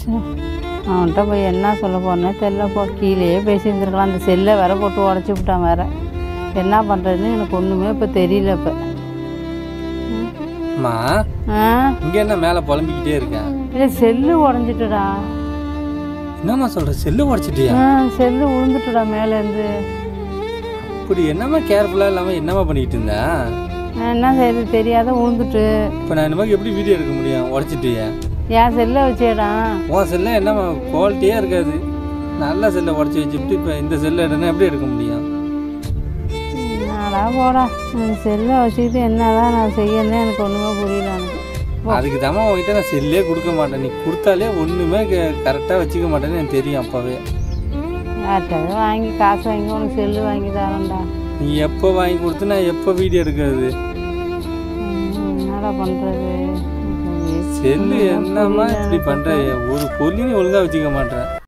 ச்சே. அவன்கிட்ட போய் என்ன சொல்ல போறேனே தெரிலப்போ கீழேயே பேசியிருந்துருக்கலாம் அந்த செல்லை வேற போட்டு உடச்சி விட்டான் வேற என்ன பண்ணுறதுன்னு எனக்கு ஒன்றுமே இப்போ தெரியல இப்போ அம்மா ஆ இங்க என்ன மேல புலம்பிக்கிட்டே இருக்கேன் இல்லை செல்லு உடஞ்சிட்டுடா என்னம்மா சொல்ற செல்லு உடைச்சிட்டியா ஆ செல்லு விழுந்துட்டுடா மேலேருந்து இப்படி என்னம்மா கேர்ஃபுல்லா இல்லாம என்னம்மா பண்ணிக்கிட்டு இருந்த நான் என்ன செய்யறது தெரியாத விழுந்துட்டு இப்போ நான் இந்த மாதிரி எப்படி வீடியோ எடுக்க முடியும் உடச்சிட்டியா என் செல்லை வச்சேடா உன் செல்ல என்னம்மா குவாலிட்டியே இருக்காது நல்ல செல்லை உடச்சி வச்சுட்டு இப்போ இந்த செல்லை எடுனா எப்படி எடுக்க முடியும் நாடா போடா இந்த செல்லை வச்சுக்கிட்டு என்னதான் நான் செய்யணும்னு எனக்கு ஒன்றுமே புரியல எனக்கு அதுக்கு தாம்மா உங்ககிட்ட நான் செல்லே கொடுக்க மாட்டேன் நீ கொடுத்தாலே ஒன்றுமே கரெக்டாக வச்சுக்க மாட்டேன்னு எனக்கு தெரியும் அப்போவே யார்கிட்ட வாங்கி காசு வாங்கி உனக்கு செல்லு வாங்கி தரேன்டா நீ எப்போ வாங்கி கொடுத்து நான் எப்போ வீடியோ எடுக்கிறது ம், என்னடா பண்ணுறது செல்லு என்னம்மா இப்படி பண்ணுற ஒரு பொருளையும் நீ ஒழுங்காக வச்சுக்க மாட்டேன்